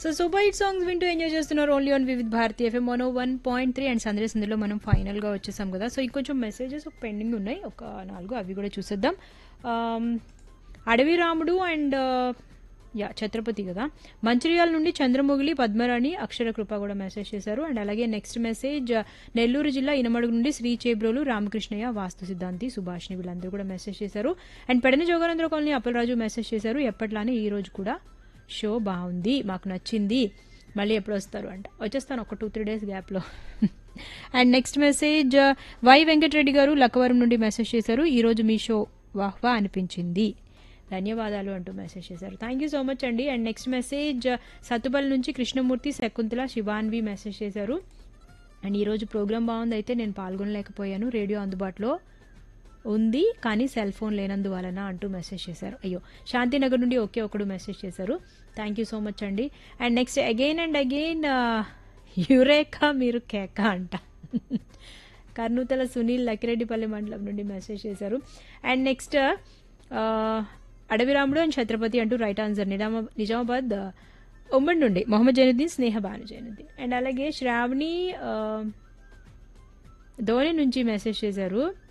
so super hit songs వింటూ enjoy చేస్తున్నారు only on Vividh Bharati FM one one point three and Sandesh ఇందులో మనం ఫైనల్గా వచ్చేసాం కదా సో ఇంకొంచెం మెసేజెస్ ఒక పెండింగ్ ఉన్నాయి ఒక నాలుగు అవి కూడా చూసేద్దాం ఆమ్, అడవి రాముడు అండ్ యా ఛత్రపతి కదా మంచిర్యాల నుండి చంద్రముగిలి పద్మరాణి అక్షర కృప కూడా మెసేజ్ చేశారు అండ్ అలాగే నెక్స్ట్ మెసేజ్ నెల్లూరు జిల్లా ఇనమడుగు నుండి శ్రీ చేబ్రోలు రామకృష్ణయ్య వాస్తు సిద్ధాంతి సుభాష్ని వీళ్ళందరూ కూడా మెసేజ్ చేశారు అండ్ పెడన జోగానంద్ర కాలనీ అప్పలరాజు మెసేజ్ చేశారు ఎప్పట్లానే ఈ రోజు కూడా షో బాగుంది మాకు నచ్చింది మళ్ళీ ఎప్పుడు వస్తారు అంట వచ్చేస్తాను ఒక టూ త్రీ డేస్ గ్యాప్లో and next message Y Venkatareddy గారు లక్కవరం నుండి మెసేజ్ చేశారు ఈరోజు మీ షో వాహ్ వా అనిపించింది ధన్యవాదాలు అంటూ మెసేజ్ చేశారు థ్యాంక్ యూ సో మచ్ అండి అండ్ నెక్స్ట్ మెసేజ్ సత్తుపల్లి నుంచి కృష్ణమూర్తి శకుంతల శివాన్వి మెసేజ్ చేశారు అండ్ ఈరోజు ప్రోగ్రామ్ బాగుంది అయితే నేను పాల్గొనలేకపోయాను రేడియో అందుబాటులో ఉంది కానీ సెల్ ఫోన్ లేనందువలన అంటూ మెసేజ్ చేశారు అయ్యో శాంతినగర్ నుండి ఒకే ఒకడు మెసేజ్ చేశారు థ్యాంక్ యూ సో మచ్ అండి and next again and again eureka మీరు కేక అంట కర్నూతల సునీల్ లకిరెడ్డిపల్లి మండలం నుండి మెసేజ్ చేశారు and next Adaviramudu and Chhatrapati అంటూ రైట్ ఆన్సర్ నిజామా నిజామాబాద్ ఆ, ఉమ్మడి నుండి మొహమ్మద్ జైనుద్దీన్ స్నేహ భాను జైనుద్దీన్ అండ్ అలాగే శ్రావణి ఆ, ధోని నుంచి మెసేజ్ చేశారు